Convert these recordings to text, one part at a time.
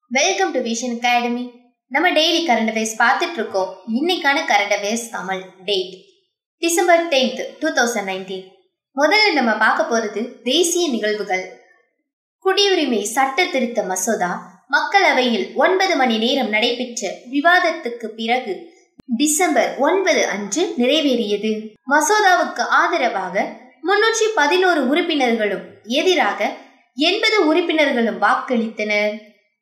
welcome to Vision Academy நம்ம daily current affairs பார்த்துட்டு இருக்கோம் இன்னைக்கான current affairs Tamil date December tenth two thousand nineteen முதல்ல நம்ம பார்க்க போறது தேசிய நிகழ்வுகள் குடியுரிமை சட்ட திருத்த மசோதா மக்களவையில் ஒன்பது மணி நேரம் நடைபெற்ற விவாதத்துக்கு பிறகு டிசம்பர் ஒன்பது அன்று நிறைவேறியது மசோதாவுக்கு ஆதரவாக முன்னூற்றி பதினோரு உறுப்பினர்களும் எதிராக எண்பது உறுப்பினர்களும் வாக்களித்தனர்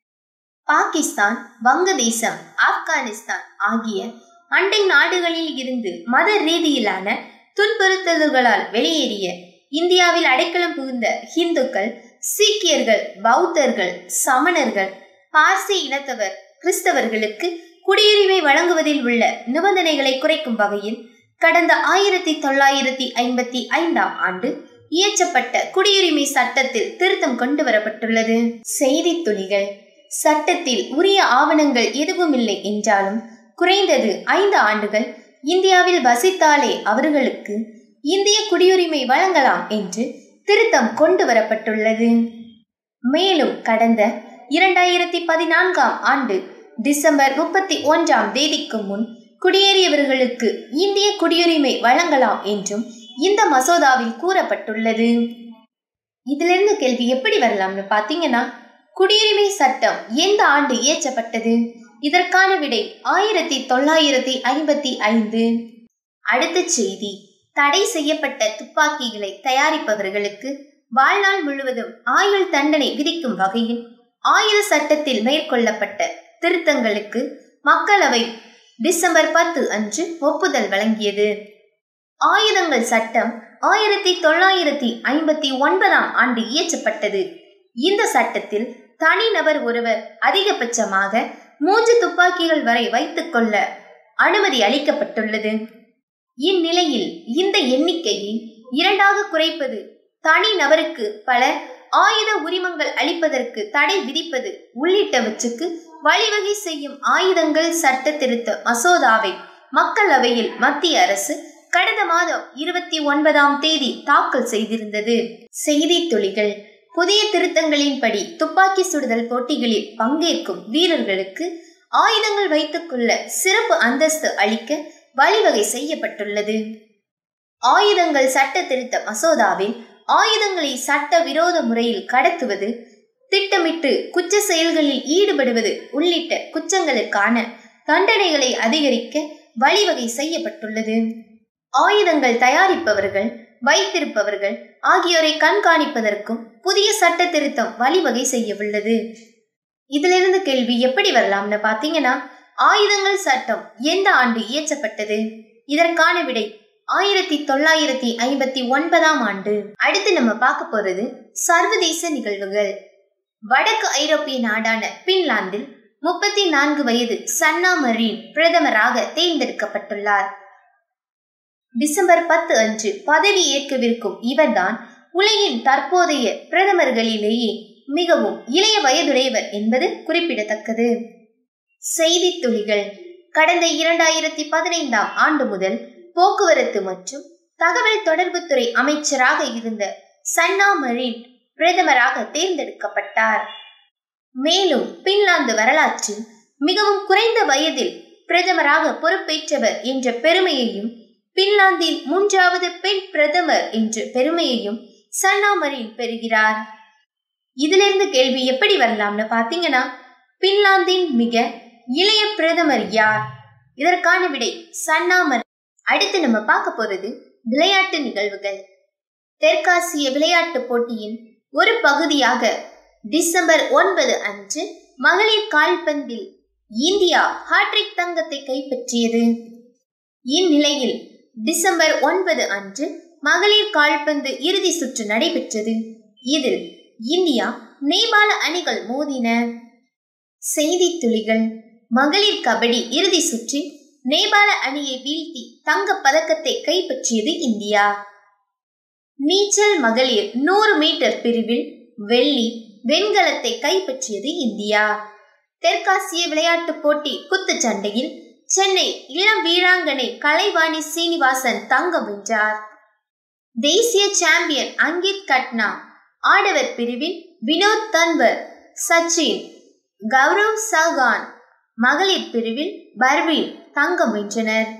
பாகிஸ்தான் வங்கதேசம் ஆப்கானிஸ்தான் ஆகிய அண்டை நாடுகளில் இருந்து மத ரீதியிலான துன்புறுத்தல்களால் வெளியேறிய இந்தியாவில் அடைக்கலம் புகுந்த இந்துக்கள் சீக்கியர்கள் பௌத்தர்கள் சமணர்கள் பார்சி இனத்தவர் கிறிஸ்தவர்களுக்கு குடியுரிமை வழங்குவதில் உள்ள நிபந்தனைகளை குறைக்கும் வகையில் கடந்த ஆயிரத்தி தொள்ளாயிரத்தி ஐம்பத்தி ஐந்தாம் ஆண்டு இயற்றப்பட்ட குடியுரிமை சட்டத்தில் திருத்தம் கொண்டு வரப்பட்டுள்ளது செய்தி துளிகள் சட்டத்தில் உரிய ஆவணங்கள் எதுவும் இல்லை என்றாலும் குறைந்தது ஐந்து ஆண்டுகள் இந்தியாவில் வசித்தாலே அவர்களுக்கு இந்திய குடியுரிமை வழங்கலாம் என்று திருத்தம் கொண்டு வரப்பட்டுள்ளது மேலும் கடந்த இரண்டாயிரத்தி பதினான்காம் ஆண்டு டிசம்பர் முப்பத்தி ஒன்றாம் தேதிக்கு முன் குடியேறியவர்களுக்கு இந்திய குடியுரிமை வழங்கலாம் என்றும் இந்த மசோதாவில் கூறப்பட்டுள்ளது இதிலிருந்து கேள்வி எப்படி வரலாம்னு பாத்தீங்கன்னா குடியுரிமை சட்டம் எந்த ஆண்டு இயற்றப்பட்டது இதற்கான விடை ஆயிரத்தி தொள்ளாயிரத்தி ஐம்பத்தி ஐந்து அடுத்த செய்தி தடை செய்யப்பட்ட துப்பாக்கிகளை தயாரிப்பவர்களுக்கு வாழ்நாள் முழுவதும் ஆயுள் தண்டனை விதிக்கும் வகையில் ஆயுத சட்டத்தில் மேற்கொள்ளப்பட்ட திருத்தங்களுக்கு மக்களவை டிசம்பர் பத்து அன்று ஒப்புதல் வழங்கியது ஆயுதங்கள் சட்டம் ஆயிரத்தி தொள்ளாயிரத்தி ஐம்பத்தி ஒன்பதாம் ஆண்டு இயற்றப்பட்டது இந்த சட்டத்தில் தனிநபர் ஒருவர் அதிகபட்சமாக மூன்று துப்பாக்கிகள் வரை வைத்துக் கொள்ள அனுமதி அளிக்கப்பட்டுள்ளது இந்நிலையில் இந்த எண்ணிக்கையை இரண்டாக குறைப்பது தனி நபருக்கு பல ஆயுத உரிமங்கள் அளிப்பதற்கு தடை விதிப்பது உள்ளிட்டவற்றுக்கு வழிவகை செய்யும் ஆயுதங்கள் சட்ட திருத்த மசோதாவை மக்களவையில் மத்திய அரசு கடந்த மாதம் இருபத்தி ஒன்பதாம் தேதி தாக்கல் செய்திருந்தது செய்தி துளிகள் புதிய திருத்தங்களின்படி துப்பாக்கி சுடுதல் போட்டிகளில் பங்கேற்கும் வீரர்களுக்கு ஆயுதங்கள் வைத்துக்கொள்ள சிறப்பு அந்தஸ்து அளிக்க வழிவகை செய்யப்பட்டுள்ளது ஆயுதங்கள் சட்ட திருத்த மசோதாவில் ஆயுதங்களை சட்ட விரோத முறையில் கடத்துவது திட்டமிட்டு குற்ற செயல்களில் ஈடுபடுவது உள்ளிட்ட குற்றங்களுக்கான தண்டனைகளை அதிகரிக்க வழிவகை செய்யப்பட்டுள்ளது ஆயுதங்கள் தயாரிப்பவர்கள் வைத்திருப்பவர்கள் ஆகியோரை கண்காணிப்பதற்கும் புதிய சட்ட திருத்தம் வழிவகை செய்யவுள்ளது இதிலிருந்து கேள்வி எப்படி வரலாம்னு பாத்தீங்கன்னா ஆயுதங்கள் சட்டம் எந்த ஆண்டு இயற்றப்பட்டது இதற்கான விடை ஆயிரத்தி தொள்ளாயிரத்தி ஐம்பத்தி ஒன்பதாம் ஆண்டு அடுத்து நம்ம பார்க்க போறது சர்வதேச நிகழ்வுகள் வடக்கு ஐரோப்பிய நாடான பின்லாந்தில் முப்பத்தி நான்கு வயது சன்னா மரீன் பிரதமராக தேர்ந்தெடுக்கப்பட்டுள்ளார் டிசம்பர் பத்து அன்று பதவி ஏற்கவிருக்கும் இவர்தான் உலகின் தற்போதைய பிரதமர்களிலேயே மிகவும் இளைய வயதுடையவர் என்பது குறிப்பிடத்தக்கது செய்தி துளிகள் கடந்த இரண்டாயிரத்தி பதினைந்தாம் ஆண்டு முதல் போக்குவரத்து மற்றும் தகவல் தொடர்புத்துறை அமைச்சராக இருந்த சன்னா மரீன் பிரதமராக தேர்ந்தெடுக்கப்பட்டார் மேலும் பின்லாந்து வரலாற்றில் மிகவும் குறைந்த வயதில் பிரதமராக பொறுப்பேற்றவர் என்ற பெருமையையும் பின்லாந்தின் மூன்றாவது பெண் பிரதமர் என்ற பெருமையையும் சன்னா மரீன் பெறுகிறார் இதிலிருந்து கேள்வி எப்படி வரலாம்னு பாத்தீங்கன்னா பின்லாந்தின் மிக இளைய பிரதமர் யார் இதற்கான விடை சன்னா மரீன் அடுத்து நம்ம பார்க்க போறது விளையாட்டு நிகழ்வுகள் தெற்காசிய விளையாட்டு போட்டியின் ஒரு பகுதியாக டிசம்பர் ஒன்பது அன்று மகளிர் கால்பந்தில் இந்தியா ஹாட்ரிக் தங்கத்தை கைப்பற்றியது இந்நிலையில் டிசம்பர் ஒன்பது அன்று மகளிர் கால்பந்து இறுதி சுற்று நடைபெற்றது இதில் இந்தியா நேபாள அணிகள் மோதின செய்தி துளிகள் மகளிர் கபடி இறுதி சுற்றில் நேபாள அணியை வீழ்த்தி தங்க பதக்கத்தை கைப்பற்றியது இந்தியா நீச்சல் மகளிர் நூறு மீட்டர் பிரிவில் வெள்ளி வெண்கலத்தை கைப்பற்றியது இந்தியா தெற்காசிய விளையாட்டுப் போட்டி குத்துச்சண்டையில் சென்னை இளம் வீராங்கனை கலைவாணி சீனிவாசன் தங்கம் வென்றார் தேசிய சாம்பியன் அங்கித் கட்னா ஆடவர் பிரிவில் வினோத் தன்வர் சச்சின் கௌரவ் சௌகான் மகளிர் பிரிவில் பர்வீன் தங்கம் வென்றனர்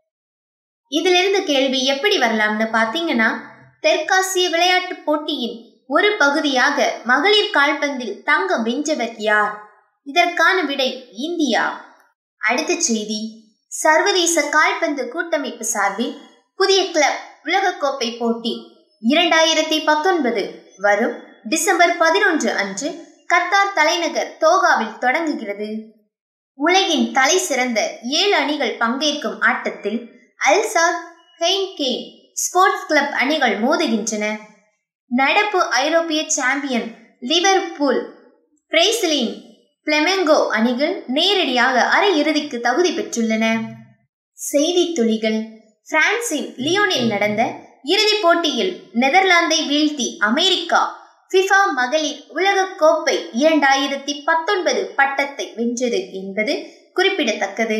இதிலிருந்து கேள்வி எப்படி வரலாம்னு பாத்தீங்கன்னா தெற்காசிய விளையாட்டு போட்டியின் ஒரு பகுதியாக மகளிர் கால்பந்தில் தங்கம் வென்றவர் யார் இதற்கான விடை இந்தியா அடுத்த செய்தி சர்வதேச கால்பந்து கூட்டமைப்பு சார்பில் புதிய கிளப் உலகக்கோப்பை போட்டி இரண்டாயிரத்தி பத்தொன்பது வரும் டிசம்பர் பதினொன்று அன்று கத்தார் தலைநகர் தோகாவில் தொடங்குகிறது உலகின் தலை சிறந்த ஏழு அணிகள் பங்கேற்கும் ஆட்டத்தில் அல்சார் ஹெய்ன்கேன் ஸ்போர்ட்ஸ் கிளப் அணிகள் மோதுகின்றன நடப்பு ஐரோப்பிய சாம்பியன் லிவர்பூல் பிரேசிலின் பிளமெங்கோ அணிகள் நேரடியாக அரையிறுதிக்கு தகுதி பெற்றுள்ளன செய்தி துளிகள் பிரான்சின் லியோனில் நடந்த இறுதிப் போட்டியில் நெதர்லாந்தை வீழ்த்தி அமெரிக்கா ஃபிஃபா மகளிர் உலகக் கோப்பை இரண்டாயிரத்தி பத்தொன்பது பட்டத்தை வென்றது என்பது குறிப்பிடத்தக்கது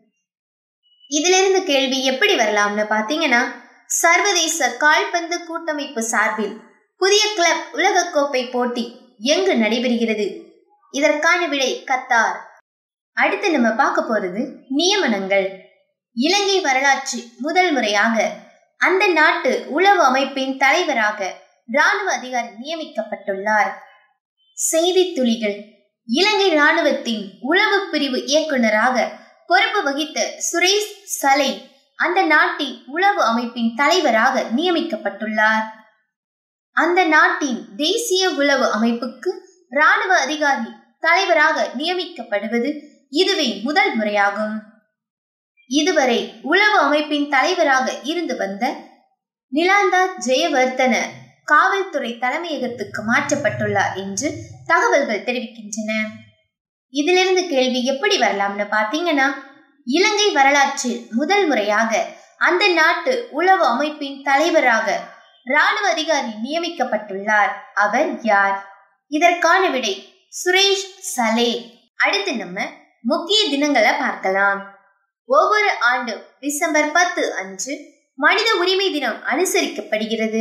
இதிலிருந்து கேள்வி எப்படி வரலாம்னு பாத்தீங்கன்னா சர்வதேச கால்பந்து கூட்டமைப்பு சார்பில் புதிய கிளப் உலகக்கோப்பை போட்டி எங்கு நடைபெறுகிறது இதற்கான விடை கத்தார் அடுத்து நம்ம பார்க்க போறது நியமனங்கள் இலங்கை வரலாற்றில் முதல் முறையாக அந்த நாட்டு உளவு அமைப்பின் தலைவராக ராணுவ அதிகாரி நியமிக்கப்பட்டுள்ளார் செய்தி துளிகள் இலங்கை ராணுவத்தின் உளவு பிரிவு இயக்குநராக பொறுப்பு வகித்த சுரேஷ் சலை அந்த நாட்டின் உளவு அமைப்பின் தலைவராக நியமிக்கப்பட்டுள்ளார் அந்த நாட்டின் தேசிய உளவு அமைப்புக்கு ராணுவ அதிகாரி தலைவராக நியமிக்கப்படுவது இதுவே முதல் முறையாகும் இதுவரை உளவு அமைப்பின் தலைவராக இருந்து வந்த நிலாந்தா ஜெயவர்தன காவல்துறை தலைமையகத்துக்கு மாற்றப்பட்டுள்ளார் என்று தகவல்கள் தெரிவிக்கின்றன இதிலிருந்து கேள்வி எப்படி வரலாம்னு பாத்தீங்கன்னா இலங்கை வரலாற்றில் முதல் முறையாக அந்த நாட்டு உளவு அமைப்பின் தலைவராக ராணுவ அதிகாரி நியமிக்கப்பட்டுள்ளார் அவர் யார் இதற்கான விடை சுரேஷ் சலே அடுத்து நம்ம முக்கிய தினங்களை பார்க்கலாம் ஒவ்வொரு ஆண்டும் டிசம்பர் பத்து அன்று மனித உரிமை தினம் அனுசரிக்கப்படுகிறது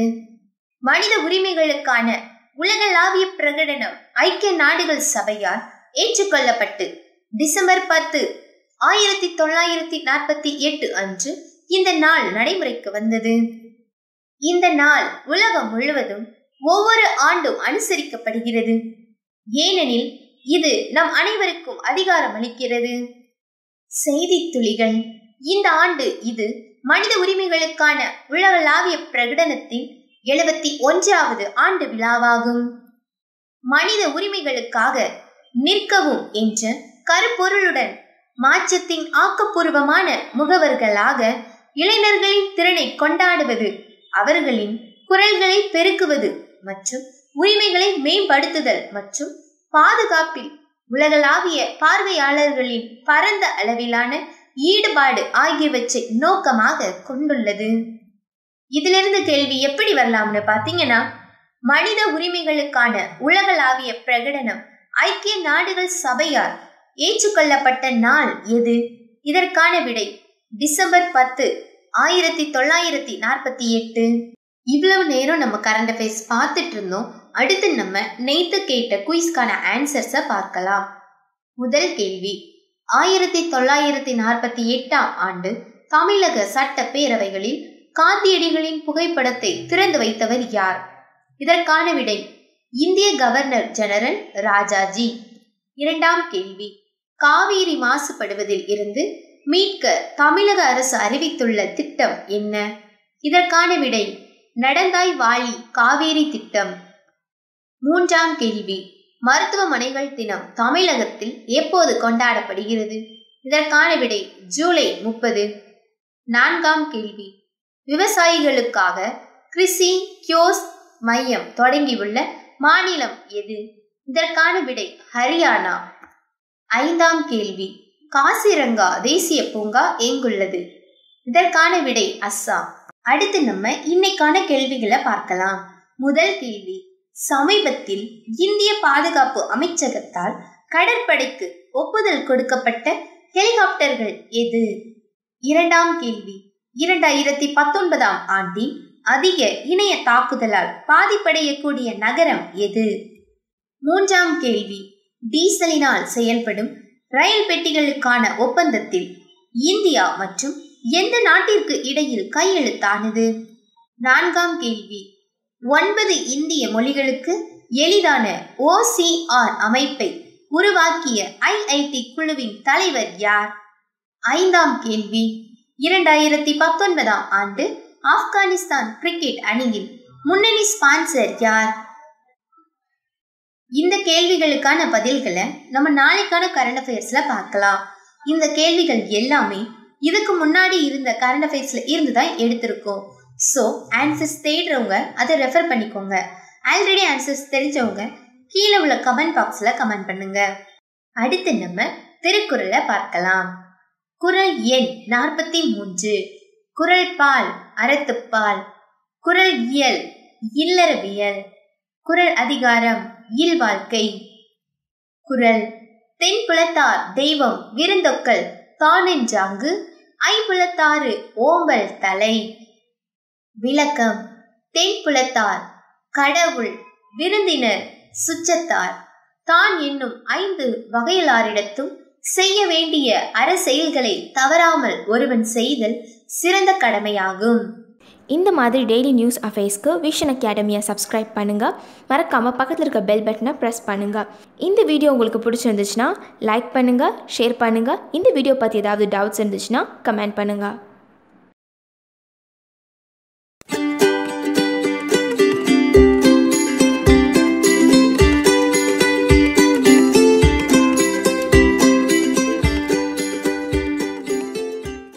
மனித உரிமைகளுக்கான உலகளாவிய பிரகடனம் ஐக்கிய நாடுகள் சபையால் ஏற்றுக்கொள்ளப்பட்டு டிசம்பர் பத்து ஆயிரத்தி தொள்ளாயிரத்தி நாற்பத்தி எட்டு அன்று இந்த நாள் நடைமுறைக்கு வந்தது இந்த நாள் உலகம் முழுவதும் ஒவ்வொரு ஆண்டும் அனுசரிக்கப்படுகிறது ஏனெனில் இது நம் அனைவருக்கும் அதிகாரம் அளிக்கிறது செய்தி துளிகள் இந்த ஆண்டு இது மனித உரிமைகளுக்கான உலகளாவிய பிரகடனத்தின் எழுபத்தி ஒன்றாவது ஆண்டு விழாவாகும் மனித உரிமைகளுக்காக நிற்கவும் என்ற கருப்பொருளுடன் மாற்றத்தின் ஆக்கப்பூர்வமான முகவர்களாக இளைஞர்களின் திறனை கொண்டாடுவது அவர்களின் குரல்களை பெருக்குவது மற்றும் உரிமைகளை மேம்படுத்துதல் மற்றும் பாதுகாப்பில் உலகளாவிய பார்வையாளர்களின் பரந்த அளவிலான ஈடுபாடு ஆகியவற்றை நோக்கமாக கொண்டுள்ளது இதிலிருந்து கேள்வி எப்படி வரலாம்னு பாத்தீங்கன்னா மனித உரிமைகளுக்கான உலகளாவிய பிரகடனம் ஐக்கிய நாடுகள் சபையால் ஏற்றுக்கொள்ளப்பட்ட நாள் எது இதற்கான விடை டிசம்பர் பத்து ஆயிரத்தி தொள்ளாயிரத்தி நாற்பத்தி எட்டு இவ்வளவு நேரம் நம்ம கரண்ட் அஃபேர்ஸ் பார்த்துட்டு இருந்தோம் அடுத்து நம்ம நேத்து கேட்ட குயிஸ்க்கான ஆன்சர்ஸை பார்க்கலாம் முதல் கேள்வி ஆயிரத்தி தொள்ளாயிரத்தி நாற்பத்தி எட்டாம் ஆண்டு தமிழக சட்ட பேரவைகளில் காந்தியடிகளின் புகைப்படத்தை திறந்து வைத்தவர் யார் இதற்கான விடை இந்திய கவர்னர் ஜெனரல் ராஜாஜி இரண்டாம் கேள்வி காவிரி மாசுபடுவதில் இருந்து மீட்க தமிழக அரசு அறிவித்துள்ள திட்டம் என்ன இதற்கான விடை நடந்தாய் வாழி காவேரி திட்டம் மூன்றாம் கேள்வி மருத்துவமனைகள் தினம் தமிழகத்தில் எப்போது கொண்டாடப்படுகிறது இதற்கான விடை ஜூலை முப்பது நான்காம் கேள்வி விவசாயிகளுக்காக கிருஷி கியோஸ் மையம் தொடங்கியுள்ள மாநிலம் எது இதற்கான விடை ஹரியானா ஐந்தாம் கேள்வி காசிரங்கா தேசிய பூங்கா எங்குள்ளது இதற்கான விடை அஸ்ஸாம் அடுத்து நம்ம இன்னைக்கான கேள்விகளை பார்க்கலாம் முதல் கேள்வி சமீபத்தில் இந்திய பாதுகாப்பு அமைச்சகத்தால் கடற்படைக்கு ஒப்புதல் கொடுக்கப்பட்ட ஹெலிகாப்டர்கள் எது இரண்டாம் கேள்வி இரண்டாயிரத்தி பத்தொன்பதாம் ஆண்டில் அதிக இணைய தாக்குதலால் பாதிப்படையக்கூடிய நகரம் எது மூன்றாம் கேள்வி டீசலினால் செயல்படும் ரயில் பெட்டிகளுக்கான ஒப்பந்தத்தில் இந்தியா மற்றும் எந்த நாட்டிற்கு இடையில் கையெழுத்தானது நான்காம் கேள்வி ஒன்பது இந்திய மொழிகளுக்கு எளிதான ஓசிஆர் அமைப்பை உருவாக்கிய ஐஐடி குழுவின் தலைவர் யார் ஐந்தாம் கேள்வி இரண்டாயிரத்தி பத்தொன்பதாம் ஆண்டு ஆப்கானிஸ்தான் கிரிக்கெட் அணியின் முன்னணி ஸ்பான்சர் யார் இந்த கேள்விகளுக்கான பதில்களை நம்ம நாளைக்கான கரண்ட் அஃபேர்ஸ்ல பார்க்கலாம் இந்த கேள்விகள் எல்லாமே இதுக்கு முன்னாடி இருந்த கரண்ட் அஃபேர்ஸ்ல இருந்து தான் எடுத்திருக்கோம் ஸோ ஆன்சர்ஸ் தேடுறவங்க அதை ரெஃபர் பண்ணிக்கோங்க ஆல்ரெடி ஆன்சர்ஸ் தெரிஞ்சவங்க கீழே உள்ள கமெண்ட் பாக்ஸில் கமெண்ட் பண்ணுங்க அடுத்து நம்ம திருக்குறளை பார்க்கலாம் குரல் எண் நாற்பத்தி மூன்று குரல் பால் அறத்துப்பால் குரல் இயல் இல்லறவியல் குரல் அதிகாரம் இல்வாழ்க்கை குரல் தென்புலத்தார் தெய்வம் விருந்தொக்கல் தானெஞ்சாங்கு ஐம்புலத்தாறு ஓம்பல் தலை விளக்கம் தென்புலத்தார் கடவுள் விருந்தினர் சுற்றத்தார் தான் என்னும் ஐந்து வகையலாரிடத்தும் செய்ய வேண்டிய அறசெயல்களை தவறாமல் ஒருவன் செய்தல் சிறந்த கடமையாகும் இந்த மாதிரி டெய்லி நியூஸ் அஃபேர்ஸ்க்கு விஷன் அகாடமியை சப்ஸ்கிரைப் பண்ணுங்கள் மறக்காமல் பக்கத்தில் இருக்க பெல் பட்டனை ப்ரெஸ் பண்ணுங்கள் இந்த வீடியோ உங்களுக்கு பிடிச்சிருந்துச்சுன்னா லைக் பண்ணுங்கள் ஷேர் பண்ணுங்கள் இந்த வீடியோ பற்றி ஏதாவது டவுட்ஸ் இருந்துச்சுன்னா கமெண்ட் பண்ணுங்கள்